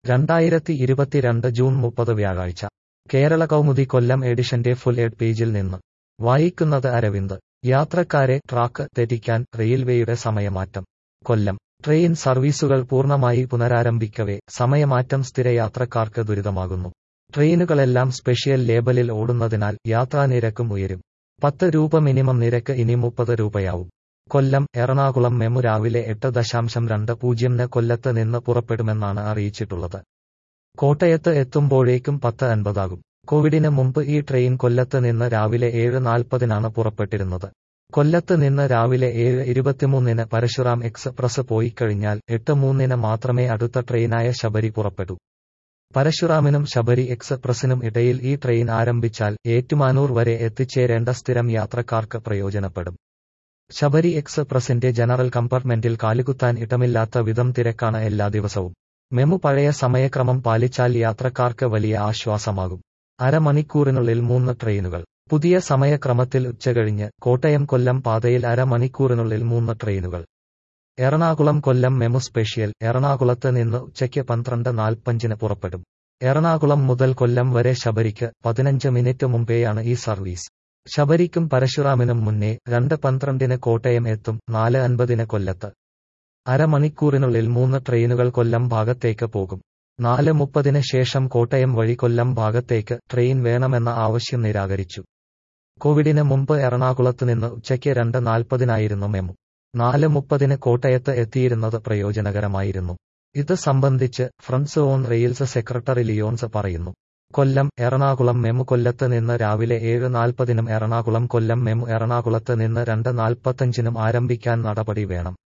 രണ്ടായിരത്തി ഇരുപത്തിരണ്ട് ജൂൺ മുപ്പത് വ്യാഴാഴ്ച കേരള കൗമുദി കൊല്ലം എഡിഷന്റെ ഫുൾ എഡ് പേജിൽ നിന്ന് വായിക്കുന്നത് അരവിന്ദ് യാത്രക്കാരെ ട്രാക്ക് തെറ്റിക്കാൻ റെയിൽവേയുടെ സമയമാറ്റം കൊല്ലം ട്രെയിൻ സർവീസുകൾ പൂർണ്ണമായി പുനരാരംഭിക്കവേ സമയമാറ്റം സ്ഥിരയാത്രക്കാർക്ക് ദുരിതമാകുന്നു ട്രെയിനുകളെല്ലാം സ്പെഷ്യൽ ലേബലിൽ ഓടുന്നതിനാൽ യാത്രാനിരക്കും ഉയരും പത്ത് രൂപ മിനിമം നിരക്ക് ഇനി മുപ്പത് രൂപയാവും കൊല്ലം എറണാകുളം മെമു രാവിലെ എട്ട് ദശാംശം രണ്ട് പൂജ്യംന് കൊല്ലത്ത് നിന്ന് പുറപ്പെടുമെന്നാണ് അറിയിച്ചിട്ടുള്ളത് കോട്ടയത്ത് എത്തുമ്പോഴേക്കും പത്ത് അൻപതാകും കോവിഡിന് മുമ്പ് ഈ ട്രെയിൻ കൊല്ലത്ത് നിന്ന് രാവിലെ ഏഴ് നാൽപ്പതിനാണ് പുറപ്പെട്ടിരുന്നത് കൊല്ലത്ത് നിന്ന് രാവിലെ ഏഴ് ഇരുപത്തിമൂന്നിന് പരശുറാം എക്സ്പ്രസ് പോയിക്കഴിഞ്ഞാൽ എട്ട് മൂന്നിന് മാത്രമേ അടുത്ത ട്രെയിനായ ശബരി പുറപ്പെടൂ പരശുറാമിനും ശബരി എക്സ്പ്രസിനും ഇടയിൽ ഈ ട്രെയിൻ ആരംഭിച്ചാൽ ഏറ്റുമാനൂർ വരെ എത്തിച്ചേരേണ്ട സ്ഥിരം യാത്രക്കാർക്ക് പ്രയോജനപ്പെടും ശബരി എക്സ്പ്രസിന്റെ ജനറൽ കമ്പാർട്ട്മെന്റിൽ കാലുകുത്താൻ ഇടമില്ലാത്ത വിധം തിരക്കാണ് എല്ലാ ദിവസവും മെമു പഴയ സമയക്രമം പാലിച്ചാൽ യാത്രക്കാർക്ക് വലിയ ആശ്വാസമാകും അരമണിക്കൂറിനുള്ളിൽ മൂന്ന് ട്രെയിനുകൾ പുതിയ സമയക്രമത്തിൽ ഉച്ചകഴിഞ്ഞ് കോട്ടയം കൊല്ലം പാതയിൽ അരമണിക്കൂറിനുള്ളിൽ മൂന്ന് ട്രെയിനുകൾ എറണാകുളം കൊല്ലം മെമു സ്പെഷ്യൽ എറണാകുളത്ത് നിന്ന് ഉച്ചയ്ക്ക് പന്ത്രണ്ട് നാൽപ്പഞ്ചിന് പുറപ്പെടും എറണാകുളം മുതൽ കൊല്ലം വരെ ശബരിക്ക് പതിനഞ്ച് മിനിറ്റ് മുമ്പെയാണ് ഈ സർവീസ് ശബരിക്കും പരശുറാമിനും മുന്നേ രണ്ട് പന്ത്രണ്ടിന് കോട്ടയം എത്തും നാല് അൻപതിന് കൊല്ലത്ത് അരമണിക്കൂറിനുള്ളിൽ മൂന്ന് ട്രെയിനുകൾ കൊല്ലം ഭാഗത്തേക്ക് പോകും നാല് മുപ്പതിന് ശേഷം കോട്ടയം വഴി കൊല്ലം ഭാഗത്തേക്ക് ട്രെയിൻ വേണമെന്ന ആവശ്യം നിരാകരിച്ചു കോവിഡിന് മുമ്പ് എറണാകുളത്ത് നിന്ന് ഉച്ചയ്ക്ക് രണ്ട് നാൽപ്പതിനായിരുന്നു മെമു നാല് മുപ്പതിന് കോട്ടയത്ത് എത്തിയിരുന്നത് പ്രയോജനകരമായിരുന്നു ഇത് സംബന്ധിച്ച് friends on rails secretary Lyons പറയുന്നു കൊല്ലം എറണാകുളം മെമു കൊല്ലത്ത് നിന്ന് രാവിലെ ഏഴ് നാൽപ്പതിനും എറണാകുളം കൊല്ലം മെമു എറണാകുളത്ത് നിന്ന് രണ്ട് നാൽപ്പത്തഞ്ചിനും ആരംഭിക്കാൻ നടപടി വേണം